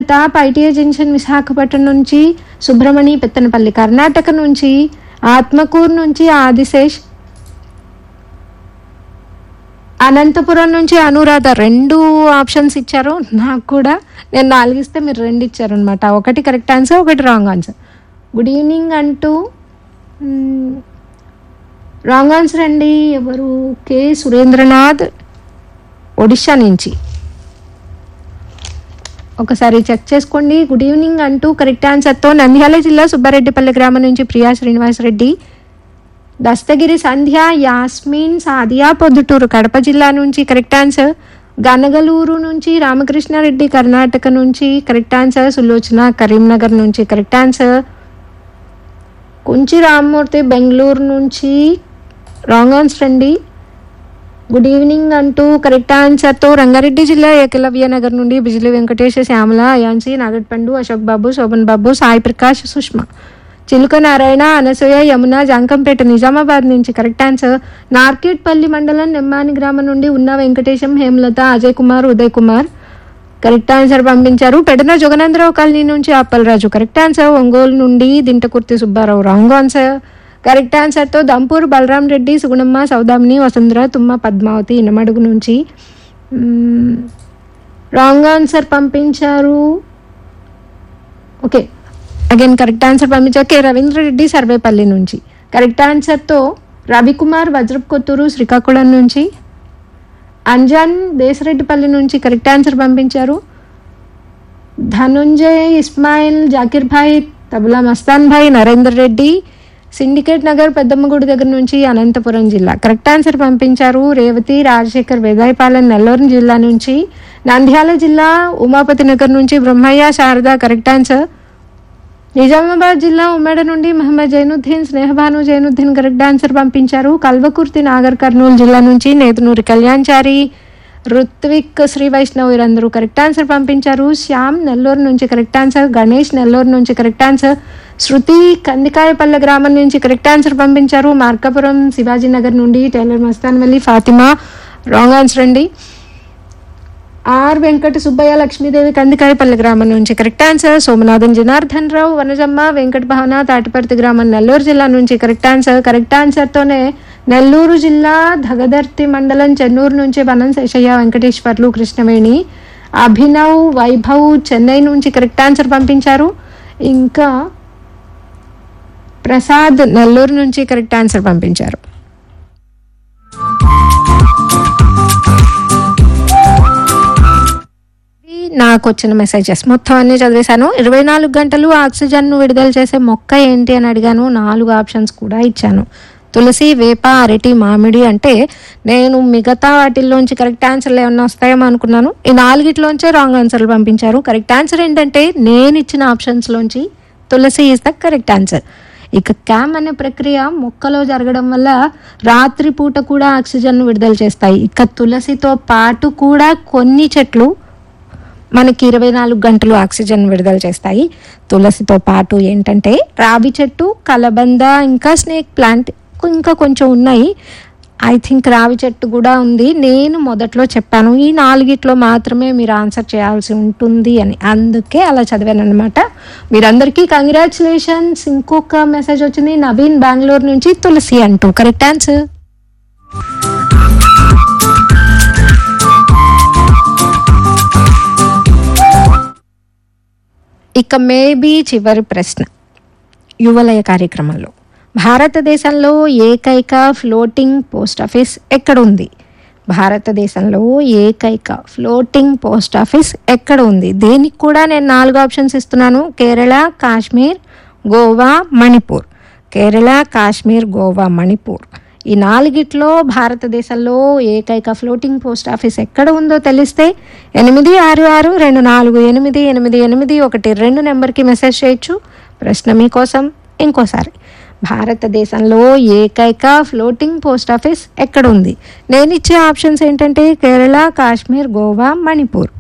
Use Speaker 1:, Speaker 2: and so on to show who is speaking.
Speaker 1: Pratap ITI junction Visakhapatnam నుంచి సుబ్రమణి పెత్తనపల్లి కర్ణాటక నుంచి ఆత్మకూరు నుంచి ఆదిశేష్ అనంతపురం నుంచి అనురాధ రెండు ఆప్షన్స్ ఇచ్చారు నాకు కూడా నేను నాలుగు ఇస్తే మీరు రెండు ఇచ్చారు అనమాట ఒకటి కరెక్ట్ ఆన్సర్ ఒకటి రాంగ్ ఆన్సర్ గుడ్ ఈవినింగ్ అంటూ రాంగ్ ఆన్సర్ అండి ఎవరు కె సురేంద్రనాథ్ ఒడిషా నుంచి ఒకసారి చెక్ చేసుకోండి గుడ్ ఈవినింగ్ అంటూ కరెక్ట్ ఆన్సర్తో నంద్యాల జిల్లా సుబ్బారెడ్డిపల్లి గ్రామం నుంచి ప్రియా శ్రీనివాస్ రెడ్డి దస్తగిరి సంధ్య యాస్మిన్ సాదియా పొద్దుటూరు కడప జిల్లా నుంచి కరెక్ట్ ఆన్సర్ గనగలూరు నుంచి రామకృష్ణారెడ్డి కర్ణాటక నుంచి కరెక్ట్ ఆన్సర్ సులోచన కరీంనగర్ నుంచి కరెక్ట్ ఆన్సర్ కుంచి రామ్మూర్తి బెంగళూరు నుంచి రాంగ్ ఆన్సర్ అండి గుడ్ ఈవినింగ్ అంటూ కరెక్ట్ ఆన్సర్తో రంగారెడ్డి జిల్లా ఏకలవ్య నగర్ నుండి బిజిలి వెంకటేష్ శ్యామల అయాన్సి నాగట్పండు అశోక్ బాబు శోభన్ బాబు సాయి ప్రకాష్ సుష్మా చిలుక నారాయణ అనసూయ యమున జాంకంపేట నిజామాబాద్ నుంచి కరెక్ట్ ఆన్సర్ నార్కెట్పల్లి మండలం నెమ్మాని గ్రామం నుండి ఉన్న వెంకటేశం హేమలత అజయ్ కుమార్ ఉదయ్ కుమార్ కరెక్ట్ ఆన్సర్ పంపించారు పెడన జగనేంద్రరావు కాలనీ నుంచి అప్పలరాజు కరెక్ట్ ఆన్సర్ ఒంగోలు నుండి Dintakurthi Subba Rao wrong answer correct ఆన్సర్తో దంపూర్ బలరాం రెడ్డి సుగుణమ్మ సౌదామిని వసుంధర తుమ్మ పద్మావతి ఇనమడుగు నుంచి రాంగ్ ఆన్సర్ పంపించారు ఓకే అగైన్ కరెక్ట్ ఆన్సర్ పంపించారు కె రవీంద్ర రెడ్డి సర్వేపల్లి నుంచి కరెక్ట్ ఆన్సర్తో రవికుమార్ వజ్రప్ కొత్తూరు శ్రీకాకుళం నుంచి అంజాన్ దేశరెడ్డిపల్లి నుంచి కరెక్ట్ ఆన్సర్ పంపించారు ధనుంజయ్ ఇస్మాయిల్ జాకిర్ భాయ్ తబలా మస్తాన్ భాయ్ నరేందర్ రెడ్డి సిండికేట్ నగర్ పెద్దమ్మగుడి దగ్గర నుంచి అనంతపురం జిల్లా కరెక్ట్ ఆన్సర్ పంపించారు రేవతి రాజశేఖర్ వేదాయపాలెం నెల్లూరు జిల్లా నుంచి నంద్యాల జిల్లా ఉమాపతి నగర్ నుంచి బ్రహ్మయ్య శారద కరెక్ట్ ఆన్సర్ నిజామాబాద్ జిల్లా ఉమ్మడి నుండి మహమ్మద్ జైనుద్దీన్ స్నేహబాను జైనుద్దీన్ కరెక్ట్ ఆన్సర్ పంపించారు కల్వకుర్తి నాగర్ కర్నూలు జిల్లా నుంచి నేతనూరి కళ్యాణ్చారి రుత్విక్ శ్రీ వైష్ణవ్ వీరందరూ కరెక్ట్ ఆన్సర్ పంపించారు శ్యామ్ నెల్లూరు నుంచి కరెక్ట్ ఆన్సర్ గణేష్ నెల్లూరు నుంచి కరెక్ట్ ఆన్సర్ శృతి కందికాయపల్లె గ్రామం నుంచి కరెక్ట్ ఆన్సర్ పంపించారు మార్కాపురం శివాజీ నగర్ నుండి tailor Mastan Valli Fatima wrong answer అండి ఆర్ వెంకట సుబ్బయ్య లక్ష్మీదేవి కందికాయపల్లి గ్రామం నుంచి కరెక్ట్ ఆన్సర్ సోమనాథన్ జనార్దన్ రావు వనజమ్మ వెంకట భవన తాటిపర్తి గ్రామం నెల్లూరు జిల్లా నుంచి కరెక్ట్ ఆన్సర్ కరెక్ట్ ఆన్సర్తోనే నెల్లూరు జిల్లా ధగదర్తి మండలం చెన్నూరు నుంచి వనం శేషయ్య వెంకటేశ్వర్లు కృష్ణవేణి అభినవ్ వైభవ్ చెన్నై నుంచి కరెక్ట్ ఆన్సర్ పంపించారు ఇంకా ప్రసాద్ నెల్లూరు నుంచి కరెక్ట్ ఆన్సర్ పంపించారు ఇవి నాకు వచ్చిన మెసేజెస్ మొత్తం అన్ని చదివేశాను ఇరవై నాలుగు గంటలు ఆక్సిజన్ను విడుదల చేసే మొక్క ఏంటి అని అడిగాను నాలుగు ఆప్షన్స్ కూడా ఇచ్చాను తులసి వేప అరటి మామిడి అంటే నేను మిగతా వాటిల్లోంచి కరెక్ట్ ఆన్సర్లు ఏమన్నా వస్తాయేమో అనుకున్నాను ఈ నాలుగిట్లోంచే రాంగ్ ఆన్సర్లు పంపించారు కరెక్ట్ ఆన్సర్ ఏంటంటే నేను ఇచ్చిన ఆప్షన్స్లోంచి Tulasi is the correct answer ఇక క్యామ్ అనే ప్రక్రియ మొక్కలో జరగడం వల్ల రాత్రి పూట కూడా ఆక్సిజన్ విడుదల చేస్తాయి ఇక తులసితో పాటు కూడా కొన్ని చెట్లు మనకి ఇరవై నాలుగు గంటలు ఆక్సిజన్ విడుదల చేస్తాయి తులసితో పాటు ఏంటంటే రావి చెట్టు కలబంద ఇంకా స్నేక్ ప్లాంట్ ఇంకా కొంచెం ఉన్నాయి ఐ థింక్ రావి చెట్టు కూడా ఉంది నేను మొదట్లో చెప్పాను ఈ నాలుగిట్లో మాత్రమే మీరు ఆన్సర్ చేయాల్సి ఉంటుంది అని అందుకే అలా చదివాను అనమాట మీరందరికీ కంగ్రాచులేషన్స్ ఇంకొక మెసేజ్ వచ్చింది నవీన్ బెంగళూరు నుంచి తులసి అంటూ కరెక్ట్ ఆన్సర్ ఇక మేబీ చివరి ప్రశ్న యువలయ కార్యక్రమంలో భారతదేశంలో ఏకైక ఫ్లోటింగ్ పోస్ట్ ఆఫీస్ ఎక్కడ ఉంది భారతదేశంలో ఏకైక ఫ్లోటింగ్ పోస్ట్ ఆఫీస్ ఎక్కడ ఉంది దేనికి కూడా నేను నాలుగు ఆప్షన్స్ ఇస్తున్నాను కేరళ కాశ్మీర్ గోవా మణిపూర్ కేరళ కాశ్మీర్ గోవా మణిపూర్ ఈ నాలుగిట్లో భారతదేశంలో ఏకైక ఫ్లోటింగ్ పోస్ట్ ఆఫీస్ ఎక్కడ ఉందో తెలిస్తే ఎనిమిది ఆరు ఆరు రెండు నాలుగు ఎనిమిది ఎనిమిది ఎనిమిది ఒకటి రెండు నెంబర్కి మెసేజ్ చేయొచ్చు ప్రశ్న మీకోసం ఇంకోసారి భారతదేశంలో ఏకైక ఫ్లోటింగ్ పోస్ట్ ఆఫీస్ ఎక్కడ ఉంది నేను ఇచ్చే ఆప్షన్స్ ఏంటంటే కేరళ కాశ్మీర్ గోవా మణిపూర్